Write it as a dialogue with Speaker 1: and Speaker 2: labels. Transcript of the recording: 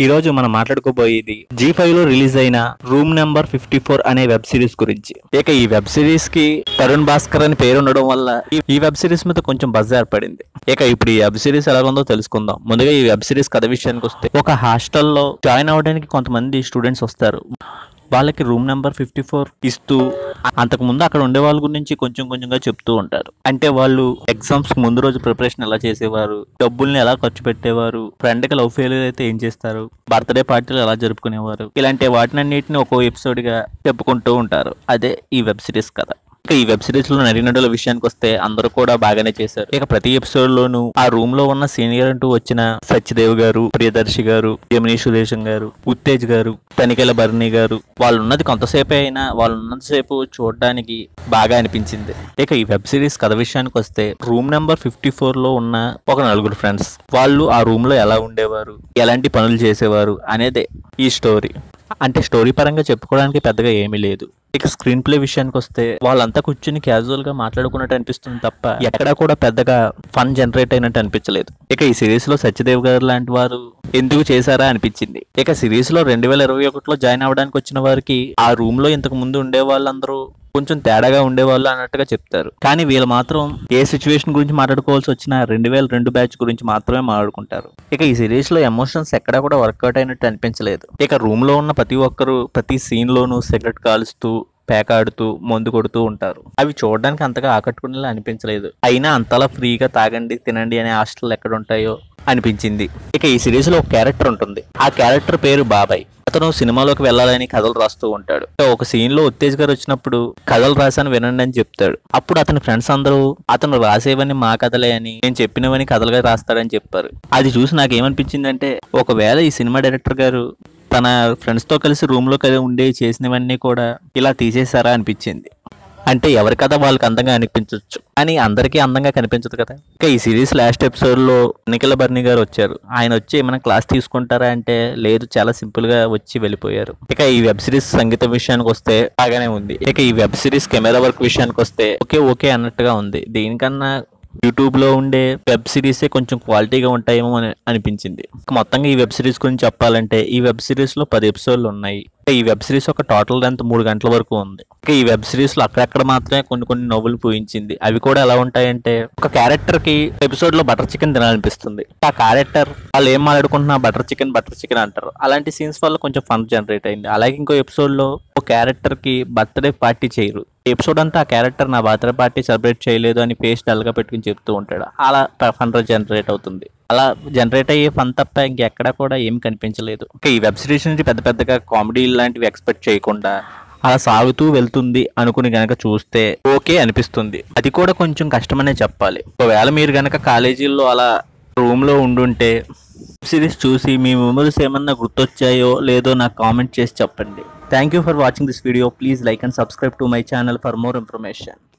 Speaker 1: ఈ రోజు మనం మాట్లాడుకోబోయేది జీ ఫైవ్ లో రిలీజ్ అయిన రూమ్ నెంబర్ ఫిఫ్టీ ఫోర్ అనే వెబ్ సిరీస్ గురించి ఇక ఈ వెబ్ సిరీస్ కి తరుణ్ భాస్కర్ అని పేరు ఉండడం వల్ల ఈ- ఈ వెబ్ సిరీస్ మీద కొంచెం బజ్ ఏర్పడింది ఇక ఇప్పుడు ఈ వెబ్ సిరీస్ ఎలా ఉందో తెలుసుకుందాం ముందుగా ఈ వెబ్ సిరీస్ కథ విషయానికి వస్తే ఒక హాస్టల్లో జాయిన్ అవ్వడానికి కొంతమంది స్టూడెంట్స్ వస్తారు వాళ్ళకి రూమ్ నెంబర్ ఫిఫ్టీ ఫోర్ ఇస్తూ అంతకు ముందు అక్కడ ఉండే వాళ్ళ గురించి కొంచెం కొంచెంగా చెప్తూ ఉంటారు అంటే వాళ్ళు ఎగ్జామ్స్ ముందు రోజు ప్రిపరేషన్ ఎలా చేసేవారు డబ్బుల్ని ఎలా ఖర్చు పెట్టేవారు ఫ్రెండ్ కి లవ్ ఫెయిల్ అయితే ఏం చేస్తారు బర్త్డే పార్టీలు ఎలా జరుపుకునేవారు ఇలాంటి వాటినన్నిటిని ఒక్కో ఎపిసోడ్ గా చెప్పుకుంటూ ఉంటారు అదే ఈ వెబ్ సిరీస్ కథ ఇక ఈ వెబ్ సిరీస్ లో నటీనటుల విషయానికి వస్తే అందరూ కూడా బాగానే చేశారు ఇక ప్రతి ఎపిసోడ్ లోనూ ఆ రూమ్ లో ఉన్న సీనియర్ అంటూ వచ్చిన సత్యదేవ్ గారు ప్రియదర్శి గారు యమినీ సురేషం గారు ఉత్తేజ్ గారు తనికెల భరణి గారు వాళ్ళు ఉన్నది కొంతసేపే అయినా వాళ్ళు ఉన్నంతసేపు చూడడానికి బాగా అనిపించింది ఇక ఈ వెబ్ సిరీస్ కథ విషయానికి వస్తే రూమ్ నెంబర్ ఫిఫ్టీ ఫోర్ లో ఉన్న ఒక నలుగురు ఫ్రెండ్స్ వాళ్ళు ఆ రూమ్ లో ఎలా ఉండేవారు ఎలాంటి పనులు చేసేవారు అనేదే ఈ స్టోరీ అంటే స్టోరీ పరంగా చెప్పుకోవడానికి పెద్దగా ఏమీ లేదు ఇక స్క్రీన్ ప్లే విషయానికి వస్తే వాళ్ళంతా కూర్చుని క్యాజువల్ గా మాట్లాడుకున్నట్టు అనిపిస్తుంది తప్ప ఎక్కడా కూడా పెద్దగా ఫన్ జనరేట్ అయినట్టు అనిపించలేదు ఇక ఈ సిరీస్ లో సత్యదేవ్ గారు లాంటి వారు ఎందుకు చేశారా అనిపించింది ఇక సిరీస్ లో రెండు వేల ఇరవై ఒకటిలో జాయిన్ అవ్వడానికి వచ్చిన వారికి ఆ రూమ్ లో ఇంతకు ముందు ఉండే వాళ్ళందరూ కొంచెం తేడాగా ఉండేవాళ్ళు అన్నట్టుగా చెప్తారు కానీ వీళ్ళు మాత్రం ఏ సిచ్యువేషన్ గురించి మాట్లాడుకోవాల్సి వచ్చినా రెండు వేల రెండు బ్యాచ్ గురించి మాత్రమే మాట్లాడుకుంటారు ఇక ఈ సిరీస్ లో ఎమోషన్స్ ఎక్కడా కూడా వర్కౌట్ అయినట్టు అనిపించలేదు ఇక రూమ్ లో ఉన్న ప్రతి ఒక్కరు ప్రతి సీన్ లోనూ సిగరెట్ కాలుస్తూ పేకాడుతూ మందు కొడుతూ ఉంటారు అవి చూడడానికి అంతగా ఆకట్టుకునేలా అనిపించలేదు అయినా అంతలా ఫ్రీగా తాగండి తినండి అనే హాస్టల్ ఎక్కడ ఉంటాయో అనిపించింది ఇక ఈ సిరీస్ లో ఒక క్యారెక్టర్ ఉంటుంది ఆ క్యారెక్టర్ పేరు బాబాయ్ అతను సినిమాలోకి వెళ్ళాలని కథలు రాస్తూ ఉంటాడు ఇక ఒక సీన్ లో ఉత్తేజ్ గారు వచ్చినప్పుడు కథలు రాశాను వినండి అని చెప్తాడు అప్పుడు అతని ఫ్రెండ్స్ అందరూ అతను రాసేవని మా కథలే అని నేను చెప్పినవని కథలుగా రాస్తాడని చెప్పారు అది చూసి నాకు ఏమనిపించిందంటే ఒకవేళ ఈ సినిమా డైరెక్టర్ గారు తన ఫ్రెండ్స్ తో కలిసి రూమ్ లో కలిసి ఉండే చేసినవన్నీ కూడా ఇలా తీసేశారా అనిపించింది అంటే ఎవరి కథ వాళ్ళకి అందంగా అనిపించవచ్చు కానీ అందరికీ అందంగా కనిపించదు కదా ఇక ఈ సిరీస్ లాస్ట్ ఎపిసోడ్ లో నిఖిల బర్ని గారు వచ్చారు ఆయన వచ్చి ఏమైనా క్లాస్ తీసుకుంటారా అంటే లేదు చాలా సింపుల్ గా వచ్చి వెళ్ళిపోయారు ఇక ఈ వెబ్ సిరీస్ సంగీతం విషయానికి వస్తే బాగానే ఉంది ఇక ఈ వెబ్ సిరీస్ కెమెరా వర్క్ విషయానికి వస్తే ఓకే ఓకే అన్నట్టుగా ఉంది దీనికన్నా యూట్యూబ్ లో ఉండే వెబ్ సిరీసే కొంచెం క్వాలిటీగా ఉంటాయేమో అని అనిపించింది మొత్తంగా ఈ వెబ్ సిరీస్ గురించి చెప్పాలంటే ఈ వెబ్ సిరీస్ లో పది ఎపిసోడ్లు ఉన్నాయి ఈ వెబ్ సిరీస్ ఒక టోటల్ లెంత్ మూడు గంటల వరకు ఉంది ఇంకా ఈ వెబ్ సిరీస్ లో అక్కడక్కడ మాత్రమే కొన్ని కొన్ని నవ్వులు పూయించింది అవి కూడా ఎలా ఉంటాయంటే ఒక క్యారెక్టర్ కి ఎపిసోడ్ లో బటర్ చికెన్ తినాలనిపిస్తుంది ఆ క్యారెక్టర్ వాళ్ళు ఏం మాట్లాడుకుంటున్నా బటర్ చికెన్ బటర్ చికెన్ అంటారు అలాంటి సీన్స్ వల్ల కొంచెం ఫన్ జనరేట్ అయింది అలాగే ఇంకో ఎపిసోడ్ లో ఒక క్యారెక్టర్ కి బర్త్డే పార్టీ చేయరు ఎపిసోడ్ అంతా ఆ క్యారెక్టర్ నా బర్త్డే పార్టీ సెలబ్రేట్ చేయలేదు అని ఫేస్ డల్ గా పెట్టుకుని చెప్తూ ఉంటాడు అలా ఫన్ జనరేట్ అవుతుంది అలా జనరేట్ అయ్యే ఫన్ తప్ప ఇంకెక్కడా కూడా ఏం కనిపించలేదు ఇంకా ఈ వెబ్ సిరీస్ నుంచి పెద్ద పెద్దగా కామెడీ లాంటివి ఎక్స్పెక్ట్ చేయకుండా అలా సాగుతూ వెళ్తుంది అనుకుని గనక చూస్తే ఓకే అనిపిస్తుంది అది కూడా కొంచెం కష్టమనే చెప్పాలి ఒకవేళ మీరు గనక కాలేజీల్లో అలా రూమ్ లో ఉండుంటే సిరీస్ చూసి మీ మెమరీస్ ఏమన్నా గుర్తొచ్చాయో లేదో నాకు కామెంట్ చేసి చెప్పండి thank you for watching this video please like and subscribe to my channel for more information